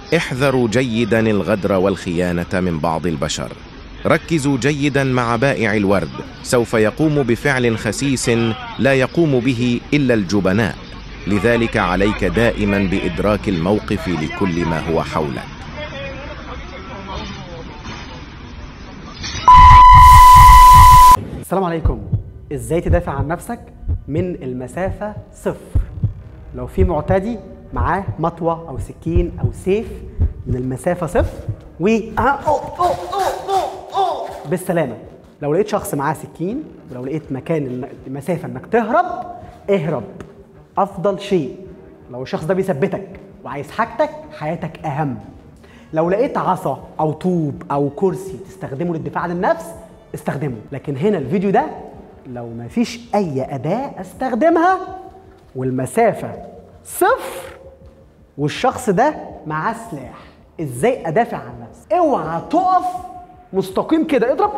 احذروا جيدا الغدر والخيانه من بعض البشر ركزوا جيدا مع بائع الورد سوف يقوم بفعل خسيس لا يقوم به الا الجبناء لذلك عليك دائما بادراك الموقف لكل ما هو حولك السلام عليكم ازاي تدافع عن نفسك من المسافة صفر لو في معتدي معاه مطوة او سكين او سيف من المسافة صفر و آه، أوه، أوه، أوه، أوه، أوه. بالسلامة لو لقيت شخص معاه سكين ولو لقيت مكان الم- المسافة انك تهرب اهرب افضل شيء لو الشخص ده بيثبتك وعايز حاجتك حياتك اهم لو لقيت عصا او طوب او كرسي تستخدمه للدفاع عن النفس استخدمه لكن هنا الفيديو ده لو ما فيش اي اداة استخدمها والمسافة صفر والشخص ده معاه سلاح ازاي ادافع عن نفسي اوعى تقف مستقيم كده اضرب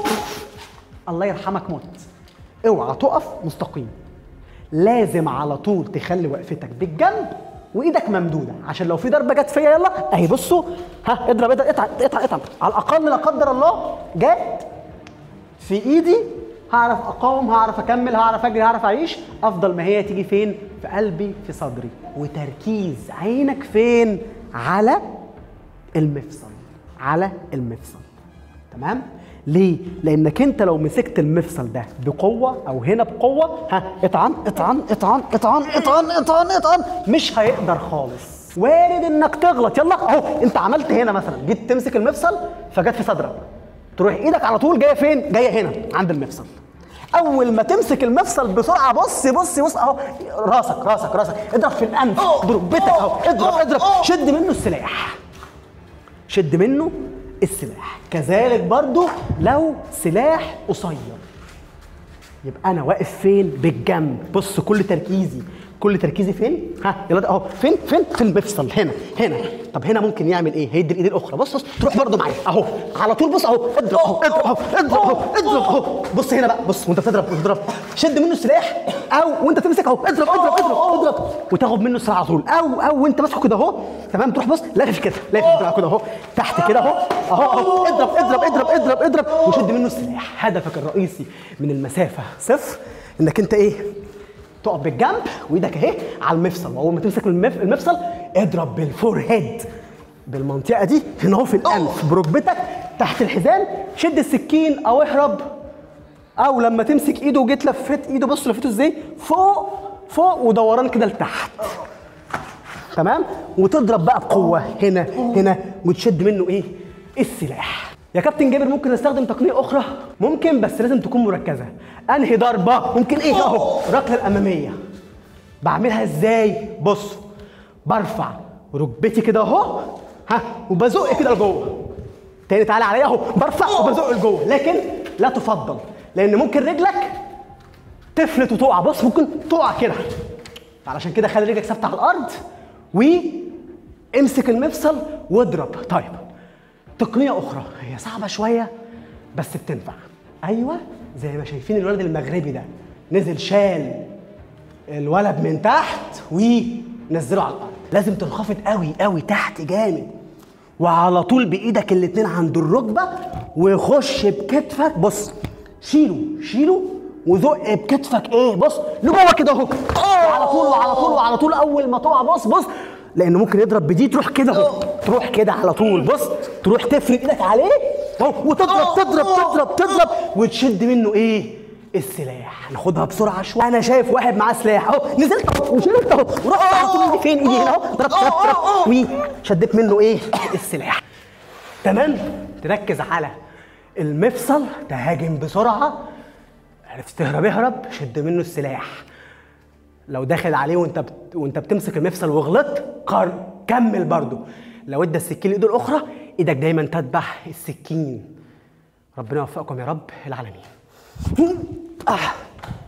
الله يرحمك موت اوعى تقف مستقيم لازم على طول تخلي وقفتك بالجنب وايدك ممدوده عشان لو في ضربه جت فيا يلا اهي بصوا ها اضرب اضرب اقطع اقطع اقطع على الاقل لا قدر الله جت في ايدي هعرف اقاوم هعرف اكمل هعرف اجري هعرف اعيش افضل ما هي تيجي فين في قلبي في صدري وتركيز عينك فين على المفصل على المفصل تمام ليه لانك انت لو مسكت المفصل ده بقوه او هنا بقوه ها اطعن اطعن اطعن اطعن اطعن اطعن اطعن مش هيقدر خالص وارد انك تغلط يلا اهو انت عملت هنا مثلا جيت تمسك المفصل فجت في صدرك تروح ايدك على طول جايه فين جايه هنا عند المفصل اول ما تمسك المفصل بسرعه بص بص بص اهو راسك راسك راسك اضرب في الانف ضربتك اهو اضرب اضرب شد منه السلاح شد منه السلاح كذلك برضو لو سلاح قصير يبقى انا واقف فين بالجنب بص كل تركيزي كل تركيزي فين ها يلا اهو فين فين في المفصل هنا هنا طب هنا ممكن يعمل ايه هيدي الايد الاخرى بص بص تروح برضو معايا اهو على طول بص اهو اضرب اهو اضرب اهو اضرب اهو اضرب اهو بص هنا بقى بص وانت بتضرب بتضرب شد منه السلاح او وانت تمسك اهو اضرب اضرب اضرب اضرب وتاخد منه السلاح على طول او او وانت ماسكه كده اهو تمام تروح بص لافف كده لافف كده اهو تحت كده اهو اهو اهو اضرب اضرب اضرب اضرب اضرب وشد منه السلاح هدفك الرئيسي من المسافه صفر انك انت ايه تقف بالجنب وايدك اهي على المفصل واول ما تمسك المف... المفصل اضرب بالفور هيد بالمنطقه دي هنا اهو في الانف بركبتك تحت الحزام شد السكين او اهرب او لما تمسك ايده وجيت لفيت ايده بص لفيته ازاي فوق فوق ودوران كده لتحت تمام وتضرب بقى بقوه هنا هنا وتشد منه ايه السلاح يا كابتن جابر ممكن استخدم تقنيه اخرى ممكن بس لازم تكون مركزه انهي ضربه ممكن ايه اهو الركله الاماميه بعملها ازاي بص برفع ركبتي كده اهو ها وبزق كده لجوه تاني تعالى عليا اهو برفع وبزق لجوه لكن لا تفضل لان ممكن رجلك تفلت وتقع بص ممكن تقع كده علشان كده خلي رجلك ثابته على الارض وامسك المفصل واضرب طيب تقنيه اخرى هي صعبه شويه بس بتنفع ايوه زي ما شايفين الولد المغربي ده نزل شال الولد من تحت ونزله على الارض لازم تنخفض قوي قوي تحت جامد وعلى طول بايدك الاتنين عند الركبه وخش بكتفك بص شيله شيله وزق بكتفك ايه بص لجوه كده اهو وعلى طول وعلى طول وعلى طول اول ما تقع بص بص لانه ممكن يضرب بدي تروح كده اهو تروح كده على طول بص تروح تفرد ايدك عليه اهو وتضرب تضرب تضرب تضرب وتشد منه ايه السلاح ناخدها بسرعه شويه انا شايف واحد معاه سلاح اهو نزلت اهو وشلت اهو ورحت على طول ايدي فين ايدي هنا اهو ضربت ضربت ضربت وشديت منه ايه السلاح تمام تركز على المفصل تهاجم بسرعه عرفت تهرب اهرب شد منه السلاح لو داخل عليه وانت بت... وانت بتمسك المفصل وغلطت قر... كمل برضه لو ادى السكين الايد الاخرى ايدك دايما تتبع السكين ربنا يوفقكم يا رب العالمين آه.